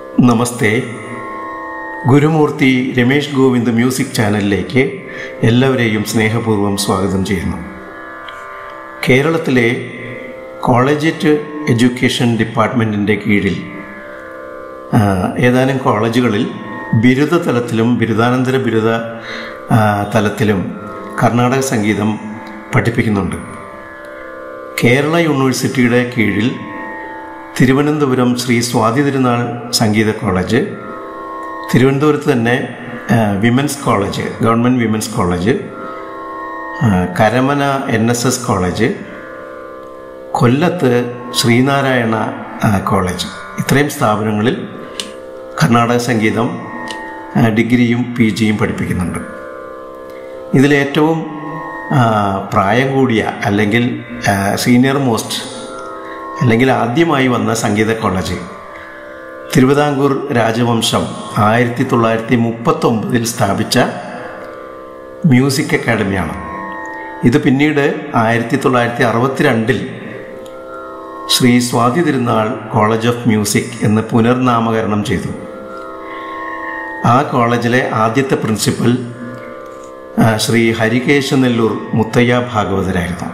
നമസ്തേ Gurumurthy Ramesh Govind music ചാനലിലേക്ക് എല്ലാവരെയും സ്നേഹപൂർവ്വം സ്വാഗതം ചെയ്യുന്നു കേരളത്തിലെ കോളേജറ്റ് എഡ്യൂക്കേഷൻ ഡിപ്പാർട്ട്മെൻറ്റിൻ്റെ കീഴിൽ ആ, ഏതാനും കോളേജുകളിൽ ബിരുദ തലത്തിലും ബിരുദാനന്തര ബിരുദ ആ, തലത്തിലും കർണാടക സംഗീതം പഠിപ്പിക്കുന്നുണ്ട് കേരള യൂണിവേഴ്സിറ്റിയുടെ കീഴിൽ തിരുവനന്തപുരം ശ്രീ സ്വാതി തിരുനാൾ സംഗീത കോളേജ് തിരുവനന്തപുരത്ത് തന്നെ ആ, women's college government women's college ആ, Karamana N S S college കൊല്ലത്ത് ശ്രീനാരായണ ആ, കോളേജ് ഇത്രയും സ്ഥാപനങ്ങളിൽ കർണാടക സംഗീതം ആ, ഡിഗ്രിയും പി ജിയും പഠിപ്പിക്കുന്നുണ്ട് ഇതിലേറ്റവും ആ, പ്രായം കൂടിയ അല്ലെങ്കിൽ ആ, സീനിയർ മോസ്റ്റ് അല്ലെങ്കിൽ ആദ്യമായി വന്ന സംഗീത കോളേജ് തിരുവിതാംകൂർ രാജവംശം ആയിരത്തി തൊള്ളായിരത്തി മുപ്പത്തൊമ്പതിൽ സ്ഥാപിച്ച മ്യൂസിക് അക്കാഡമിയാണ് ഇത് പിന്നീട് ആയിരത്തി തൊള്ളായിരത്തി അറുപത്തിരണ്ടിൽ ശ്രീ സ്വാതി തിരുനാൾ കോളേജ് ഓഫ് മ്യൂസിക് എന്ന് പുനർനാമകരണം ചെയ്തു ആ കോളേജിലെ ആദ്യത്തെ പ്രിൻസിപ്പൽ ആ, ശ്രീ ഹരികേശ നെല്ലൂർ മുത്തയ്യ ഭാഗവതരായിരുന്നു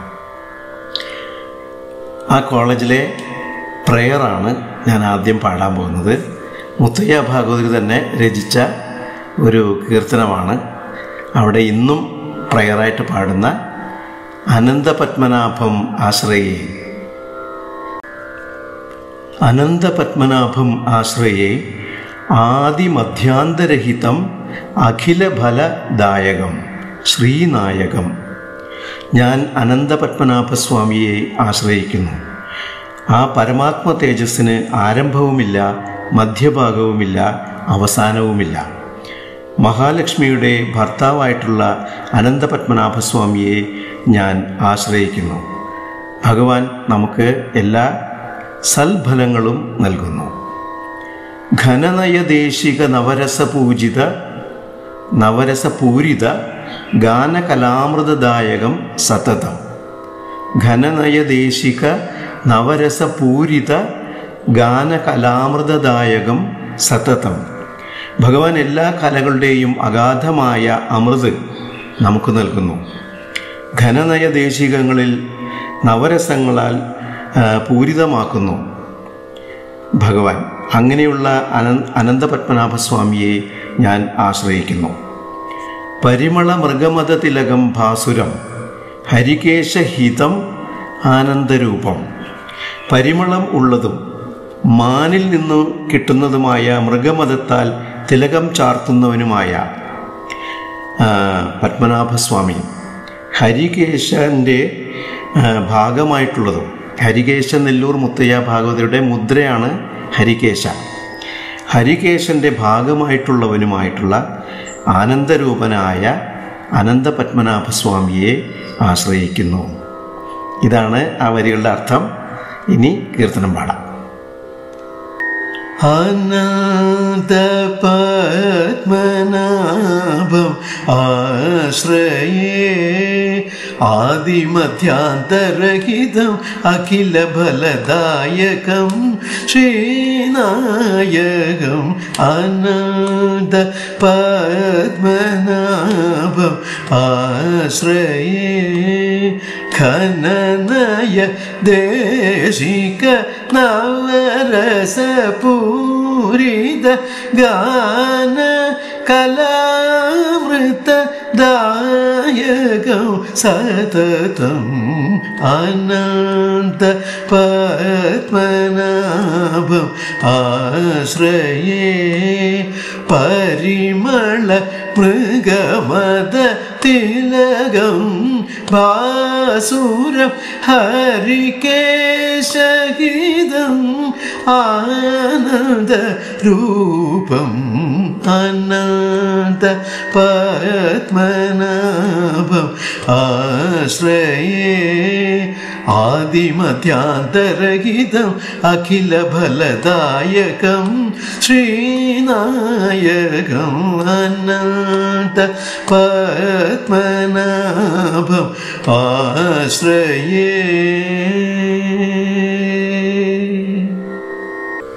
ആ കോളേജിലെ പ്രെയറാണ് ഞാൻ ആദ്യം പാടാൻ പോകുന്നത് മുത്തയ്യ ഭാഗവതർ തന്നെ രചിച്ച ഒരു കീർത്തനമാണ് അവിടെ ഇന്നും പ്രെയറായിട്ട് പാടുന്ന അനന്തപത്മനാഭം ആശ്രയേ അനന്തപത്മനാഭം ആശ്രയേ ആദിമധ്യാന്തരഹിതം അഖിലഫലദായകം ശ്രീനായകം ഞാൻ അനന്തപത്മനാഭസ്വാമിയെ ആശ്രയിക്കുന്നു ആ പരമാത്മ തേജസ്സിന് ആരംഭവുമില്ല മധ്യഭാഗവുമില്ല അവസാനവുമില്ല മഹാലക്ഷ്മിയുടെ ഭർത്താവായിട്ടുള്ള അനന്തപത്മനാഭസ്വാമിയെ ഞാൻ ആശ്രയിക്കുന്നു ഭഗവാൻ നമുക്ക് എല്ലാ സൽഫലങ്ങളും നൽകുന്നു ഘനനയദേശിക നവരസപൂജിത നവരസപൂരിത ഗാനകലാമൃതദായകം സതതം ഘനനയദേശിക നവരസപൂരിത ഗാനകലാമൃതദായകം സതതം ഭഗവാൻ എല്ലാ കലകളുടെയും അഗാധമായ അമൃത് നമുക്ക് നൽകുന്നു ഘനനയദേശികങ്ങളിൽ നവരസങ്ങളാൽ ആ, പൂരിതമാക്കുന്നു ഭഗവാൻ അങ്ങനെയുള്ള അന അനന്തപത്മനാഭസ്വാമിയെ ഞാൻ ആശ്രയിക്കുന്നു പരിമള മൃഗമത തിലകം ഭാസുരം ഹരികേശഹിതം ആനന്ദരൂപം പരിമളം ഉള്ളതും മാനിൽ നിന്നു കിട്ടുന്നതുമായ മൃഗമതത്താൽ തിലകം ചാർത്തുന്നവനുമായ ആ, പത്മനാഭസ്വാമി ഹരികേശൻ്റെ ആ, ഭാഗമായിട്ടുള്ളതും ഹരികേശ നെല്ലൂർ മുത്തയ്യ ഭാഗവതരുടെ മുദ്രയാണ് ഹരികേശ ഹരികേശൻ്റെ ഭാഗമായിട്ടുള്ളവനുമായിട്ടുള്ള ആനന്ദരൂപനായ അനന്തപത്മനാഭസ്വാമിയെ ആശ്രയിക്കുന്നു ഇതാണ് ആ വരികളുടെ അർത്ഥം ഇനി കീർത്തനം പാടാം അനന്തപത്മനാഭം ആശ്രയേ ആദിമധ്യാന്തരഹിതം അഖിലഫലദായകം ശ്രീനായകം അനന്ത പത്മനാഭം ആശ്രയേ ഖനനയ ദേശിക നവരസപൂരിത ഗാന കലാമൃത ദായകം സതതം അനന്ത പത്മനാഭം ആശ്രയേ പരിമള മൃഗമത തിലകം ഭാസുരം ഹരികേശഹിതം ആനന്ദ രൂപം അനന്ത പത്മനാഭം ആശ്രയേ ആദിമധ്യാന്തരഹിതം അഖിലഫലദായകം ശ്രീനായകം അനന്ത പത്മനാഭം ആശ്രയേ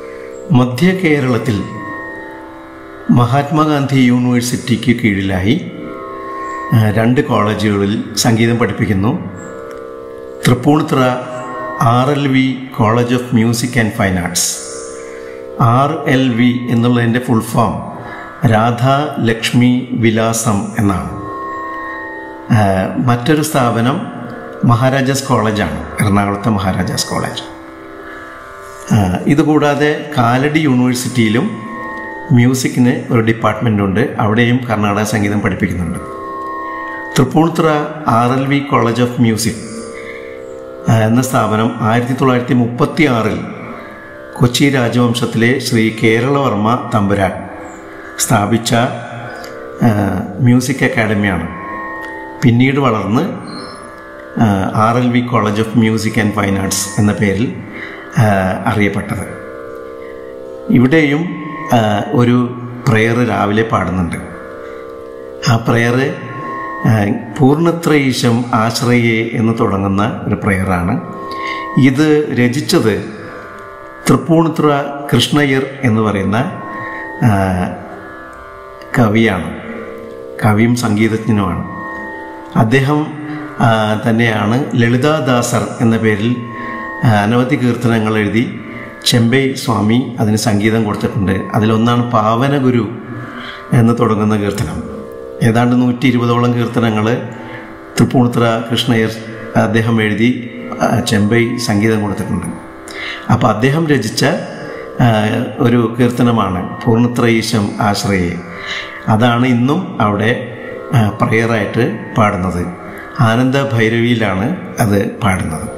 മധ്യ കേരളത്തിൽ മഹാത്മാഗാന്ധി യൂണിവേഴ്സിറ്റിക്ക് കീഴിലായി ആ, രണ്ട് കോളേജുകളിൽ സംഗീതം പഠിപ്പിക്കുന്നു Tripunithura R L V college of music and fine arts R L V എന്നുള്ളതിൻ്റെ ഫുൾ ഫോം രാധാ ലക്ഷ്മി വിലാസം എന്നാണ് ആ, മറ്റൊരു സ്ഥാപനം മഹാരാജാസ് കോളേജാണ് എറണാകുളത്തെ മഹാരാജാസ് കോളേജ് ആ, ഇതുകൂടാതെ കാലടി യൂണിവേഴ്സിറ്റിയിലും മ്യൂസിക്കിന് ഒരു ഡിപ്പാർട്ട്മെൻ്റ് ഉണ്ട് അവിടെയും കർണാടക സംഗീതം പഠിപ്പിക്കുന്നുണ്ട് Tripunithura R L V college of music ആ, എന്ന സ്ഥാപനം ആയിരത്തി തൊള്ളായിരത്തി മുപ്പത്തി ആറിൽ കൊച്ചി രാജവംശത്തിലെ ശ്രീ കേരളവർമ്മ തമ്പുരാൻ സ്ഥാപിച്ച ആ, മ്യൂസിക് അക്കാഡമിയാണ് പിന്നീട് വളർന്ന് R L V college of music and fine arts എന്ന പേരിൽ ആ, അറിയപ്പെട്ടത് ഇവിടെയും ആ, ഒരു പ്രെയർ രാവിലെ പാടുന്നുണ്ട് ആ പ്രെയർ പൂർണ്ണത്രയീശം ആശ്രയേ എന്ന് തുടങ്ങുന്ന ഒരു പ്രെയറാണ് ഇത് രചിച്ചത് തൃപ്പൂണിത്തുറ കൃഷ്ണയ്യർ എന്ന് പറയുന്ന ആ, കവിയാണ് കവിയും സംഗീതജ്ഞനുമാണ് അദ്ദേഹം ആ, തന്നെയാണ് ലളിതാദാസർ എന്ന പേരിൽ ആ, അനവധി കീർത്തനങ്ങൾ എഴുതി ചെമ്പൈ സ്വാമി അതിന് സംഗീതം കൊടുത്തിട്ടുണ്ട് അതിലൊന്നാണ് പാവനഗുരു എന്ന് തുടങ്ങുന്ന കീർത്തനം ഏതാണ്ട് നൂറ്റി ഇരുപതോളം കീർത്തനങ്ങൾ തൃപ്പൂണിത്തുറ കൃഷ്ണയ്യർ അദ്ദേഹം എഴുതി ആ, ചെമ്പൈ സംഗീതം കൊടുത്തിട്ടുണ്ട് അപ്പോൾ അദ്ദേഹം രചിച്ച ആ, ഒരു കീർത്തനമാണ് പൂർണ്ണത്രയീശം ആശ്രയെ അതാണ് ഇന്നും അവിടെ ആ, പ്രയറായിട്ട് പാടുന്നത് ആനന്ദ ഭൈരവിയിലാണ് അത് പാടുന്നത്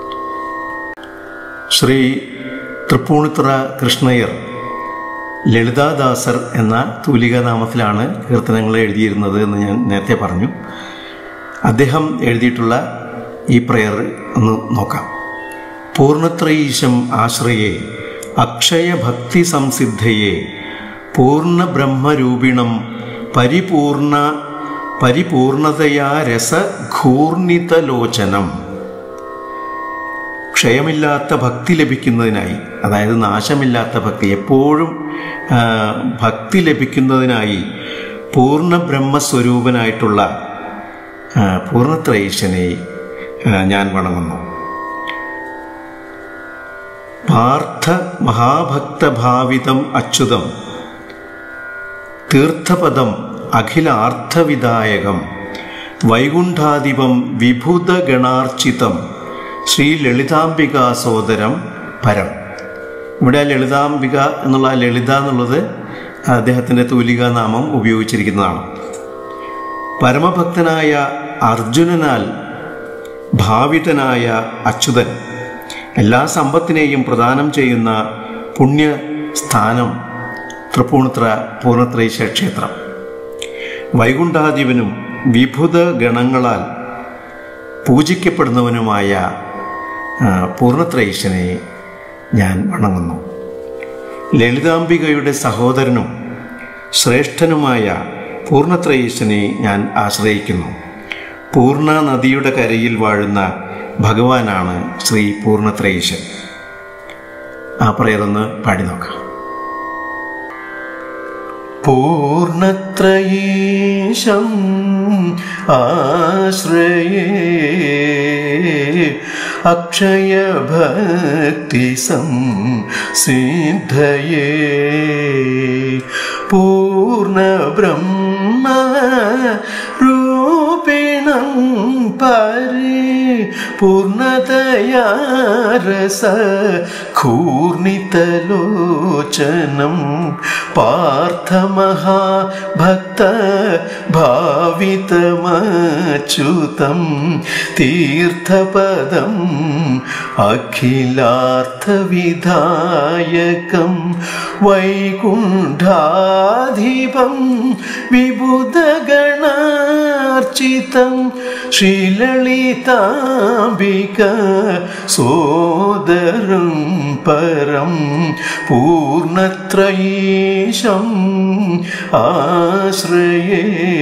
ശ്രീ തൃപ്പൂണിത്തുറ കൃഷ്ണയ്യർ ലളിതാദാസർ എന്ന തൂലികാനാമത്തിലാണ് കീർത്തനങ്ങൾ എഴുതിയിരുന്നത് എന്ന് ഞാൻ നേരത്തെ പറഞ്ഞു അദ്ദേഹം എഴുതിയിട്ടുള്ള ഈ പ്രയർ ഒന്ന് നോക്കാം പൂർണ്ണത്രയീശം ആശ്രയെ അക്ഷയഭക്തി സംസിദ്ധയെ പൂർണ്ണ ബ്രഹ്മരൂപിണം പരിപൂർണ പരിപൂർണതയാ രസഘൂർണിതലോചനം ക്ഷയമില്ലാത്ത ഭക്തി ലഭിക്കുന്നതിനായി അതായത് നാശമില്ലാത്ത ഭക്തി എപ്പോഴും ആ, ഭക്തി ലഭിക്കുന്നതിനായി പൂർണ്ണ ബ്രഹ്മസ്വരൂപനായിട്ടുള്ള ആ, പൂർണ്ണത്രയീശനെ ആ, ഞാൻ വണങ്ങുന്നു പാർത്ഥ മഹാഭക്തഭാവിതം അച്യുതം തീർത്ഥപദം അഖിലാർത്ഥവിദായകം വൈകുണ്ഠാധിപം വിഭുതഗണാർച്ചിതം ശ്രീ ലളിതാംബിക സോദരം പരം ഇവിടെ ആ ലളിതാംബിക എന്നുള്ള ആ ലളിത എന്നുള്ളത് അദ്ദേഹത്തിൻ്റെ തൂലികാ നാമം ഉപയോഗിച്ചിരിക്കുന്നതാണ് പരമഭക്തനായ അർജുനനാൽ ഭാവിതനായ അച്യുതൻ എല്ലാ സമ്പത്തിനെയും പ്രദാനം ചെയ്യുന്ന പുണ്യ സ്ഥാനം തൃപ്പൂണിത്ര പൂർണ്ണത്രേശ ക്ഷേത്രം വൈകുണ്ഠാധിപനും വിഭുത ഗണങ്ങളാൽ പൂജിക്കപ്പെടുന്നവനുമായ ആ, പൂർണ്ണത്രയീശനെ ഞാൻ വണങ്ങുന്നു ലളിതാംബികയുടെ സഹോദരനും ശ്രേഷ്ഠനുമായ പൂർണ്ണത്രയീശനെ ഞാൻ ആശ്രയിക്കുന്നു പൂർണ്ണ നദിയുടെ കരയിൽ വാഴുന്ന ഭഗവാനാണ് ശ്രീ പൂർണ്ണത്രയീശൻ ആ പ്രയറൊന്ന് പാടി നോക്കാം പൂർണ്ണത്രയീശം ആശ്രയേ അക്ഷയഭക്തി സിദ്ധയേ പൂർണ്ണബ്രഹ്മ രൂപിണം പരി പൂർണ്ണതയാ രസ കൂർണിതലോചനം പാർത്ഥമഹാഭക്ത ഭാവിതമച്യുതം തീർത്ഥപദം അഖിലാർത്ഥവിധായകം വൈകുണ്ഠാധിപം വിബുധഗണാർച്ചിതം ശ്രീലളിതാംബിക സോദരം പരം പൂർണ്ണത്രയീശം ആശ്രയേ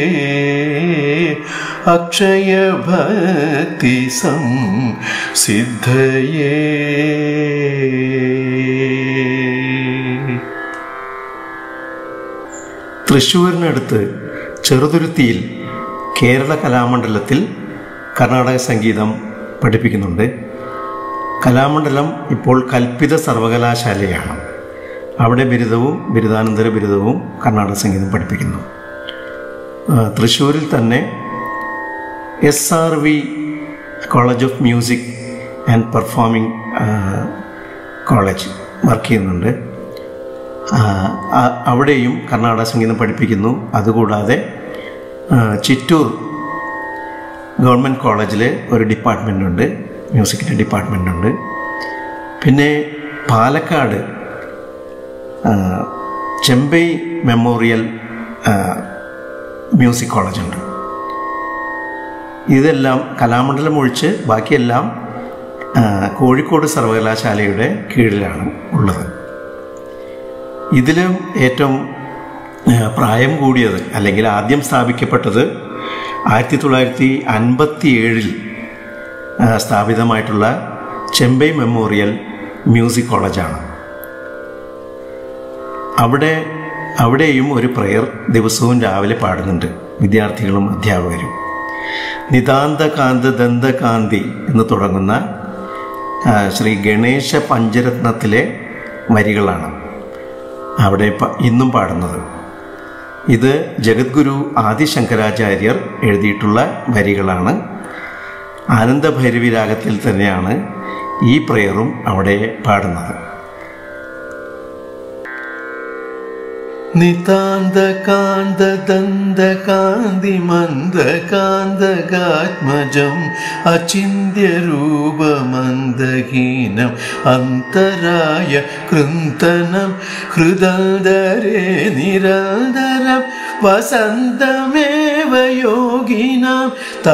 അക്ഷയഭക്തി സം സിദ്ധയേ തൃശ്ശൂരിനടുത്ത് ചെറുതുരുത്തിയിൽ കേരള കലാമണ്ഡലത്തിൽ കർണാടക സംഗീതം പഠിപ്പിക്കുന്നുണ്ട് കലാമണ്ഡലം ഇപ്പോൾ കൽപ്പിത സർവകലാശാലയാണ് അവിടെ ബിരുദവും ബിരുദാനന്തര ബിരുദവും കർണാടക സംഗീതം പഠിപ്പിക്കുന്നു ആ, തൃശ്ശൂരിൽ തന്നെ S R V college of music and performing college work ചെയ്യുന്നുണ്ട് ആ, ആ- അവിടെയും കർണാടക സംഗീതം പഠിപ്പിക്കുന്നു അതുകൂടാതെ ആ, ചിറ്റൂർ ഗവൺമെൻറ് കോളേജിൽ ഒരു ഡിപ്പാർട്ട്മെൻ്റ് ഉണ്ട് മ്യൂസിക്കിൻ്റെ ഡിപ്പാർട്ട്മെൻ്റ് ഉണ്ട് പിന്നെ പാലക്കാട് ആ, ചെമ്പൈ മെമ്മോറിയൽ ആ, മ്യൂസിക് കോളേജുണ്ട് ഇതെല്ലാം കലാമണ്ഡലം ഒഴിച്ച് ബാക്കിയെല്ലാം ആ, കോഴിക്കോട് സർവകലാശാലയുടെ കീഴിലാണ് ഉള്ളത് ഇതിലും ഏറ്റവും ആ, പ്രായം കൂടിയത് അല്ലെങ്കിൽ ആദ്യം സ്ഥാപിക്കപ്പെട്ടത് ആയിരത്തി തൊള്ളായിരത്തി അൻപത്തി ഏഴിൽ സ്ഥാപിതമായിട്ടുള്ള ചെമ്പൈ മെമ്മോറിയൽ മ്യൂസിക് കോളേജാണ് അവിടെ അവിടെയും ഒരു പ്രെയർ ദിവസവും രാവിലെ പാടുന്നുണ്ട് വിദ്യാർത്ഥികളും അധ്യാപകരും നിതാന്ത കാന്ത ദന്തകാന്തി എന്ന് തുടങ്ങുന്ന ആ, ശ്രീ ഗണേശ പഞ്ചരത്നത്തിലെ വരികളാണ് അവിടെ പ- ഇന്നും പാടുന്നത് ഇത് ജഗദ്ഗുരു ആദിശങ്കരാചാര്യർ എഴുതിയിട്ടുള്ള വരികളാണ് ആനന്ദഭൈരവി രാഗത്തിൽ തന്നെയാണ് ഈ പ്രയറും അവിടെ പാടുന്നത് നിതാന്ത കാന്ത ദന്ത കാന്തി മന്ദ കാന്തകാത്മജം അചിന്യ രൂപമന്ദഹീനം അന്തരായ കൃന്തനം ഹൃദന്തരേ നിരന്തരം വസന്തമേവ യോഗിനാം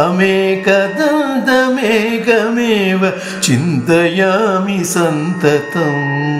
തമേകദന്തമേകമേവ ചിന്തയാമി സന്തതം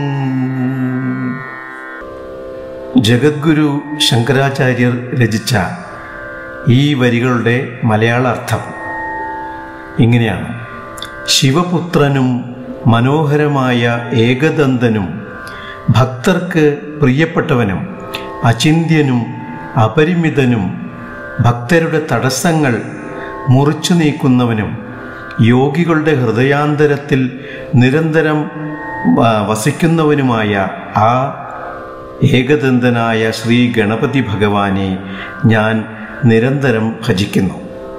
ജഗദ്ഗുരു ശങ്കരാചാര്യർ രചിച്ച ഈ വരികളുടെ മലയാള അർത്ഥം ഇങ്ങനെയാണ് ശിവപുത്രനും മനോഹരമായ ഏകദന്തനും ഭക്തർക്ക് പ്രിയപ്പെട്ടവനും അചിന്യനും അപരിമിതനും ഭക്തരുടെ തടസ്സങ്ങൾ മുറിച്ചു നീക്കുന്നവനും യോഗികളുടെ ഹൃദയാന്തരത്തിൽ നിരന്തരം വ- വസിക്കുന്നവനുമായ ആ ഏകദന്തനായ ശ്രീ ഗണപതി ഭഗവാനെ ഞാൻ നിരന്തരം ഭജിക്കുന്നു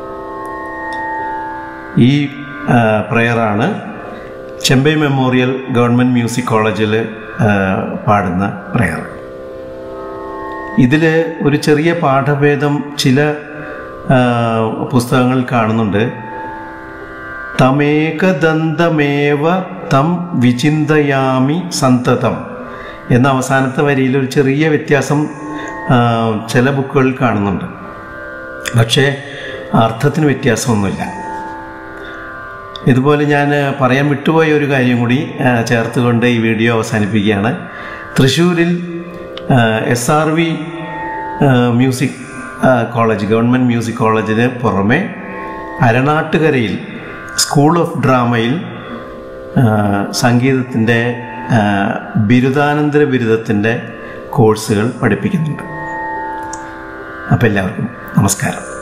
ഈ ആ, പ്രയറാണ് ചെമ്പൈ മെമ്മോറിയൽ ഗവൺമെൻറ് മ്യൂസിക് കോളേജിൽ ആ, പാടുന്ന പ്രയർ ഇതിൽ ഒരു ചെറിയ പാഠഭേദം ചില ആ, പുസ്തകങ്ങൾ കാണുന്നുണ്ട് തമേകദന്തമേവ തം വിചിന്തയാമി സന്തതം എന്ന അവസാനത്തെ വരിയിൽ ഒരു ചെറിയ വ്യത്യാസം ആ, ചില ബുക്കുകളിൽ കാണുന്നുണ്ട് പക്ഷേ അർത്ഥത്തിന് വ്യത്യാസമൊന്നുമില്ല ഇതുപോലെ ഞാൻ പറയാൻ വിട്ടുപോയ ഒരു കാര്യം കൂടി ആ, ചേർത്തുകൊണ്ട് ഈ വീഡിയോ അവസാനിപ്പിക്കുകയാണ് തൃശ്ശൂരിൽ എസ് ആർ വി മ്യൂസിക് ആ, കോളേജ് ഗവൺമെൻറ് മ്യൂസിക് കോളേജിന് പുറമെ അരണാട്ടുകരയിൽ സ്കൂൾ ഓഫ് ഡ്രാമയിൽ സംഗീതത്തിൻ്റെ ബിരുദാനന്തര ബിരുദത്തിൻ്റെ കോഴ്സുകൾ പഠിപ്പിക്കുന്നുണ്ട് അപ്പോൾ എല്ലാവർക്കും നമസ്കാരം